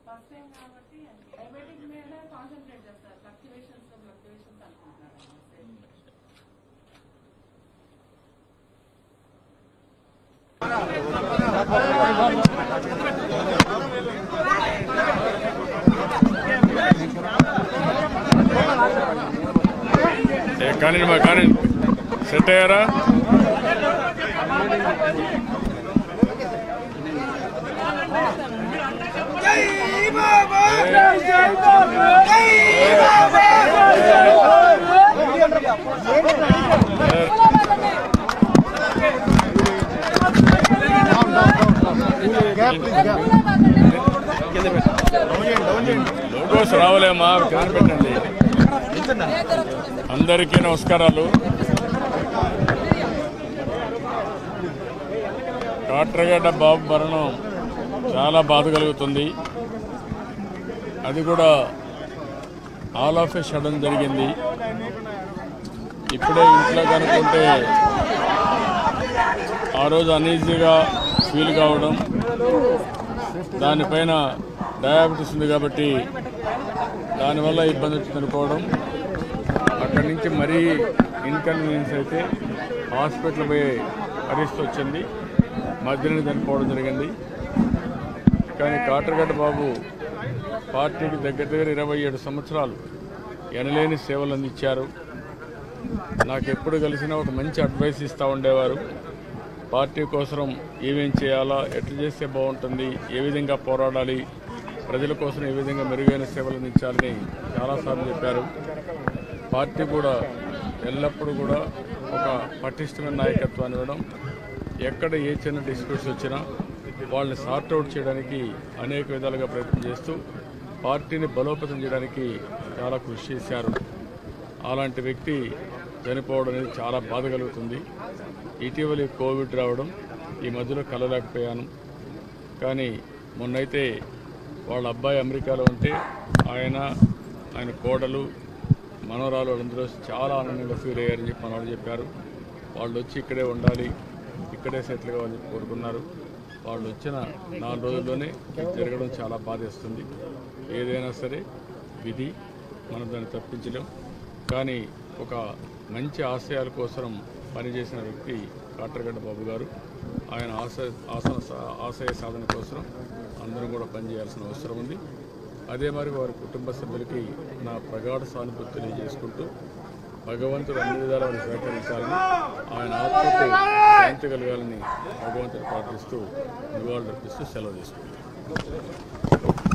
First time కాబట్టి diabetic మీద concentrate చేస్తారు ఫ్లక్చువేషన్స్ ఫ్లక్చువేషన్స్ అనుకుంటున్నారు ఆయన. ఏ కానీ మా కానీ సెట్ అయ్యారా లోగోస్ రావలేమా కింద పెట్టండి అందరికీ నమస్కారాలు కాట్రగడ్డ బాబు మరణం చాలా బాధ కలుగుతుంది అది కూడా ఆల్ ఆఫ్ ఎ సడన్ జరిగింది ఇప్పుడే ఇంట్లో కనుక్కుంటే ఆ రోజు అనీజీగా ఫీల్ కావడం దానిపైన డయాబెటీస్ ఉంది కాబట్టి దానివల్ల ఇబ్బంది వచ్చింది అనుకోవడం అక్కడి నుంచి మరీ ఇన్కన్వీనియన్స్ అయితే హాస్పిటల్ పోయే పరిస్థితి వచ్చింది మధ్యలో చనిపోవడం జరిగింది కానీ కాటరగడ్డ బాబు పార్టీకి దగ్గర దగ్గర ఇరవై ఏడు సంవత్సరాలు ఎనలేని సేవలు అందించారు నాకు ఎప్పుడు కలిసినా ఒక మంచి అడ్వైస్ ఇస్తూ ఉండేవారు పార్టీ కోసం ఏమేం చేయాలా ఎట్లా చేస్తే బాగుంటుంది ఏ విధంగా పోరాడాలి ప్రజల కోసం ఏ విధంగా మెరుగైన సేవలు అందించాలని చాలాసార్లు చెప్పారు పార్టీ కూడా ఎల్లప్పుడూ కూడా ఒక పటిష్టమైన నాయకత్వాన్ని ఇవ్వడం ఎక్కడ ఏ చిన్న డిస్ప్యూట్స్ వచ్చినా వాళ్ళని సార్ట్ అవుట్ చేయడానికి అనేక విధాలుగా ప్రయత్నం చేస్తూ పార్టీని బలోపేతం చేయడానికి చాలా కృషి చేశారు అలాంటి వ్యక్తి చనిపోవడం అనేది చాలా బాధ కలుగుతుంది ఇటీవల ఈ కోవిడ్ రావడం ఈ మధ్యలో కలలేకపోయాను కానీ మొన్నైతే వాళ్ళ అబ్బాయి అమెరికాలో ఉంటే ఆయన ఆయన కోడలు మనవరాలు వాళ్ళందరూ చాలా ఆనందంగా ఫీల్ అయ్యారని చెప్పి మనవాళ్ళు చెప్పారు వాళ్ళు వచ్చి ఇక్కడే ఉండాలి ఇక్కడే సెటిల్ కావాలని చెప్పి కోరుకున్నారు వాళ్ళు వచ్చిన నాలుగు రోజుల్లోనే ఇది జరగడం చాలా బాధేస్తుంది ఏదైనా సరే విధి మనం దాన్ని తప్పించలేం కానీ ఒక మంచి ఆశయాల కోసం పనిచేసిన వ్యక్తి కాటరగడ్డ బాబు గారు ఆయన ఆశ ఆసన ఆశయ సాధన కోసం అందరూ కూడా పనిచేయాల్సిన అవసరం ఉంది అదే మరి వారి కుటుంబ సభ్యులకి నా ప్రగాఢ సానుభూతి తెలియజేసుకుంటూ భగవంతుడు అన్ని విధాల వారిని సహకరించాలని ఆయన ఆత్మకు శాంతి కలగాలని భగవంతుడు ప్రార్థిస్తూ నివాళులు అర్పిస్తూ సెలవు తీసుకుంటాను